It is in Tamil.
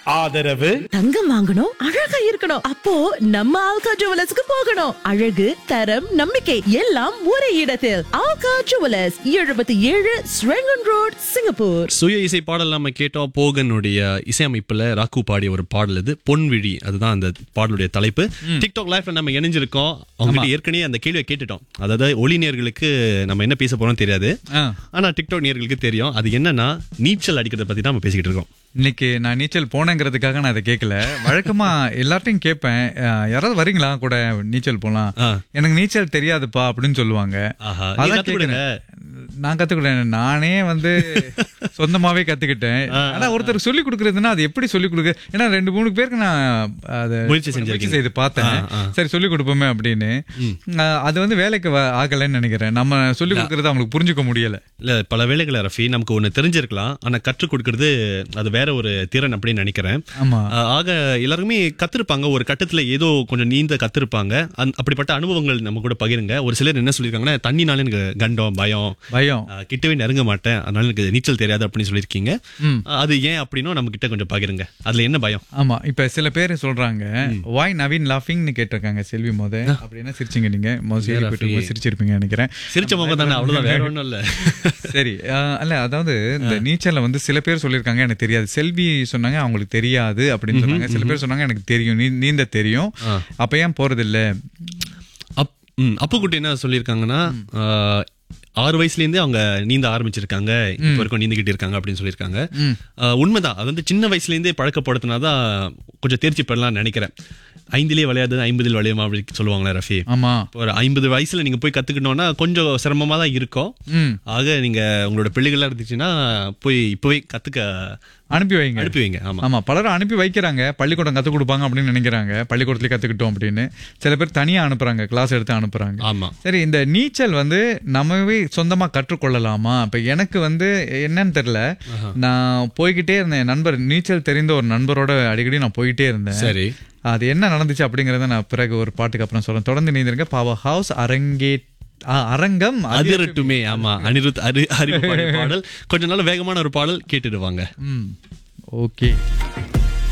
ஆதரவு தங்கம் வாங்கணும் அழகா இருக்கணும் அப்போ நம்ம ஆல்கா ஜுவலர்ஸ்க்கு போகணும் அழகு தரம் நம்பிக்கை எல்லாம் ஒரே இடத்தில் ஆல்கா ஜுவலர்ஸ் எழுபத்தி ஏழு ஸ்ரெங்கன் ரோட் சிங்கப்பூர் சுய இசை பாடல் நம்ம கேட்டோம் போகனுடைய இசையமைப்புல ராக்கு பாடிய ஒரு பாடல் இது பொன்விழி அதுதான் அந்த பாடலுடைய தலைப்பு டிக்டாக் லைஃப்ல நம்ம இணைஞ்சிருக்கோம் அவங்ககிட்ட ஏற்கனவே அந்த கேள்வியை கேட்டுட்டோம் அதாவது ஒளி நேர்களுக்கு நம்ம என்ன பேச போறோம் தெரியாது ஆ. ஆனா டிக்டாக் நேர்களுக்கு தெரியும் அது என்னன்னா நீச்சல் அடிக்கிறத பத்தி தான் நம்ம பேசிக்கிட்டு இருக்கோம் இன்னைக்கு நான் நீச்சல் போனேங்கிறதுக்காக நான் அதை கேட்கல வழக்கமா எல்லார்ட்டையும் கேட்பேன் அஹ், யாராவது வரீங்களா கூட நீச்சல் போலாம் ஆ. எனக்கு நீச்சல் தெரியாதுப்பா அப்படின்னு சொல்லுவாங்க ஆஹா, நீ அதான் கத்துக்கிடுங்க. கேக்குறேன். நான் கத்துக்கிட்டேன் நானே வந்து சொந்தமாவே கத்துக்கிட்டேன் ஆனா ஒருத்தருக்கு சொல்லி கொடுக்கறதுன்னா அது எப்படி சொல்லி கொடுக்க ஏன்னா ரெண்டு மூணு பேருக்கு நான் அதை முயற்சி செஞ்சிருக்கீங்க. செய்து பார்த்தேன் ஆ, ஆ. சரி சொல்லி கொடுப்போமே அப்படின்னு அஹ், அது வந்து வேலைக்கு வ- ஆகலைன்னு நினைக்கிறேன் நம்ம சொல்லி கொடுக்கறது அவங்களுக்கு புரிஞ்சுக்க முடியல இல்ல பல வேளைகளை ரஃபி நமக்கு ஒண்ணு தெரிஞ்சிருக்கலாம் ஆனா கற்றுக் கொடுக்கறது அது வேற ஒரு திறன் அப்படின்னு நினைக்கிறேன் ஆமா ஆஹ் ஆக எல்லாருமே கத்திருப்பாங்க ஒரு கட்டத்துல ஏதோ கொஞ்சம் நீந்த கத்திருப்பாங்க அந்த- அப்படிப்பட்ட அனுபவங்கள் நம்ம கூட பகிருங்க ஒரு சிலர் என்ன சொல்லியிருக்காங்கன்னா தண்ணினால எனக்கு கண்டம் பயம் பயம் ஆஹ் கிட்டவே நெருங்க மாட்டேன் அதனால எனக்கு நீச்சல் தெரியாது அப்படின்னு சொல்லியிருக்கீங்க ஆஹ் அது ஏன் அப்படின்னும் நம்ம கிட்ட கொஞ்சம் பகிருங்க அதுல என்ன பயம் ஆமா இப்ப சில பேர் சொல்றாங்க வாய் நவீன் லாஃபிங்னு கேட்டிருக்காங்க செல்வி மோத அப்படின்னா சிரிச்சீங்க நீங்க மோஸ்ட்லி போயிட்டு சிரிச்சிருப்பீங்க நினைக்கிறேன் சிரிச்ச முகம் தானே அவ்வளவுதான் வேற ஒண்ணும் இல்ல சரி அஹ், அல்ல அதாவது இந்த நீச்சல்ல வந்து சில பேர் சொல்லியிருக்காங்க எனக்கு தெரியாது செல்வி சொன்னாங்க அவங்களுக்கு தெரியாது அப்படின்னு சொன்னாங்க சில பேர் சொன்னாங்க எனக்கு தெரியும் நீ- நீந்த தெரியும் அப்ப ஏன் போறது இல்ல அப் ம், அப்புக்குட்டி என்ன சொல்லியிருக்காங்கன்னா ஆஹ், ஆறு வயசுல இருந்தே அவங்க நீந்த ஆரம்பிச்சிருக்காங்க இப்போ வரைக்கும் நீந்திக்கிட்டு இருக்காங்க அப்படின்னு சொல்லியிருக்காங்க ஆஹ், உண்மைதான் அது வந்து சின்ன வயசுல இருந்தே பழக்கப்படுத்தினாதான் கொஞ்சம் தேர்ச்சி பெறலாம்னு நினைக்கிறேன் ஐந்திலே விளையாது ஐம்பதில் விளையுமா அப்படி சொல்லுவாங்களே ரஃபி ஆமா இப்போ ஒரு ஐம்பது வயசுல நீங்க போய் கத்துக்கணும்னா கொஞ்சம் சிரமமா தான் இருக்கும் ம் ஆக நீங்க உங்களோட பிள்ளைகள்லாம் இருந்துச்சுன்னா போய் இப்போவே கத்துக்க அனுப்பி வைங்க அனுப்பி வைங்க ஆமா ஆமா பலரும் அனுப்பி வைக்கிறாங்க பள்ளிக்கூடம் கத்து கொடுப்பாங்க அப்படின்னு நினைக்கிறாங்க பள்ளிக்கூடத்துல கத்துக்கிட்டோம் அப்படின்னு சில பேர் தனியா அனுப்புறாங்க கிளாஸ் எடுத்து அனுப்புறாங்க ஆமா சரி இந்த நீச்சல் வந்து நம்மவே சொந்தமா கற்றுக்கொள்ளலாமா இப்ப எனக்கு வந்து என்னன்னு தெரியல நான் போய்கிட்டே இருந்தேன் நண்பர் நீச்சல் தெரிந்த ஒரு நண்பரோட அடிக்கடி நான் போயிட்டே இருந்தேன் சரி அது என்ன நடந்துச்சு அப்படிங்கறத நான் பிறகு ஒரு பாட்டுக்கு அப்புறம் சொல்றேன் தொடர்ந்து நீந்திருங்க பவர் ஹவுஸ் அரங்கே ஆ, அரங்கம் அதிரட்டுமே ஆமா அனிருத் அரி அறிவு பாடல் கொஞ்ச நாள் வேகமான ஒரு பாடல் கேட்டுடுவாங்க ம் ஓகே